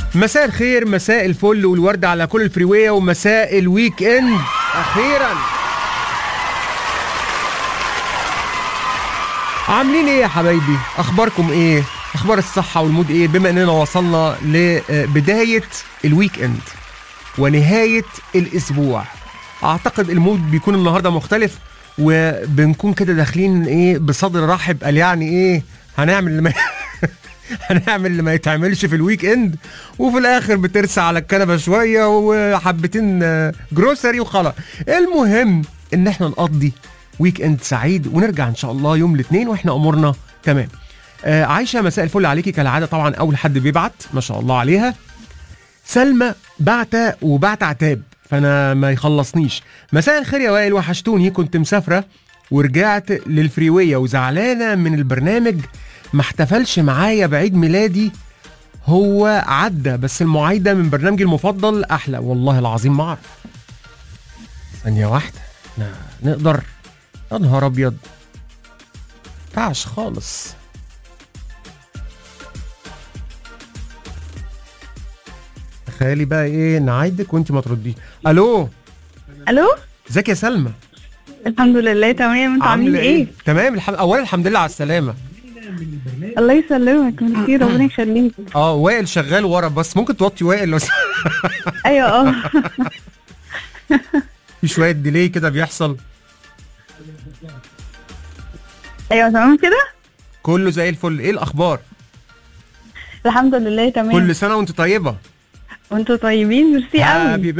مساء الخير مساء الفل والورد على كل الفريوية ومساء الويك اند اخيرا عاملين ايه يا حبايبي اخباركم ايه اخبار الصحة والمود ايه بما اننا وصلنا لبداية الويك اند ونهاية الاسبوع اعتقد المود بيكون النهاردة مختلف وبنكون كده داخلين ايه بصدر رحب قال يعني ايه هنعمل اللي ما هنعمل اللي ما يتعملش في الويك اند وفي الاخر بترسى على الكنبه شويه وحبتين آه، جروسري وخلاص المهم ان احنا نقضي ويك اند سعيد ونرجع ان شاء الله يوم الاثنين واحنا امورنا تمام آه عايشه مساء الفل عليكي كالعاده طبعا اول حد بيبعت ما شاء الله عليها سلمى بعتة وبعت عتاب فانا ما يخلصنيش مساء الخير يا وائل وحشتوني كنت مسافره ورجعت للفريوية وزعلانه من البرنامج ما احتفلش معايا بعيد ميلادي هو عدى بس المعايده من برنامجي المفضل احلى والله العظيم ما اعرف ثانيه واحده احنا نقدر يا نهار ابيض ينفعش خالص تخيلي بقى ايه نعايدك وانت ما ترديش الو الو ازيك يا سلمى الحمد لله تمام انتوا عاملين ايه تمام الحمد اولا الحمد لله على السلامه الله يسلمك ميرسي ربنا يخليك اه وائل شغال ورا بس ممكن توطي وائل لو ايوه اه في شويه ديلي كده بيحصل ايوه تمام كده كله زي الفل ايه الاخبار الحمد لله تمام كل سنه وانت طيبه وانتوا طيبين ميرسي قوي هابي